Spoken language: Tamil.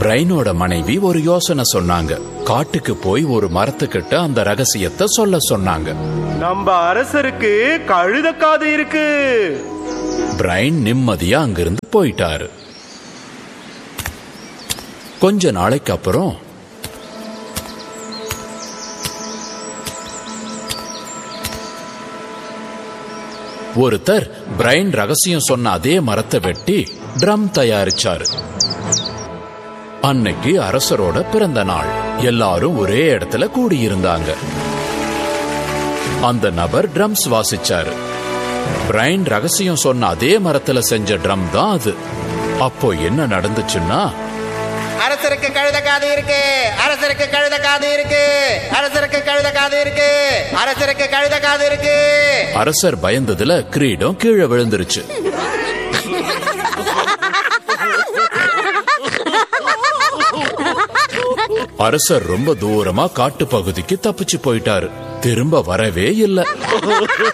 பிரைனோட மனைவி ஒரு யோசனை சொன்னாங்க காட்டுக்கு போய் ஒரு மரத்துக்கிட்ட அந்த ரகசியத்தை சொல்ல சொன்னாங்க நம்ம அரசருக்கு கழுத காது இருக்கு பிரைன் நிம்மதியா அங்கிருந்து போயிட்டாரு கொஞ்ச நாளைக்கு அப்புறம் ஒருத்தர் பிரைன் ரகசியம் சொன்ன அதே மரத்தை வெட்டி ட்ரம் தயாரிச்சாரு அன்னைக்கு அரசரோட பிறந்த நாள் எல்லாரும் ஒரே இடத்துல கூடியிருந்தாங்க அந்த நபர் ட்ரம்ஸ் வாசிச்சாரு பிரைன் ரகசியம் சொன்ன அதே மரத்துல செஞ்ச ட்ரம் தான் அது அப்போ என்ன நடந்துச்சுன்னா அரசருக்கு கழுத காது இருக்கு அரசருக்கு கழுத காது இருக்கு அரசருக்கு கழுத காது இருக்கு அரசருக்கு கழுத காது இருக்கு அரசர் பயந்ததுல கிரீடம் கீழே விழுந்துருச்சு அரசர் ரொம்ப தூரமா காட்டு பகுதிக்கு தப்பிச்சு போயிட்டாரு திரும்ப வரவே இல்லை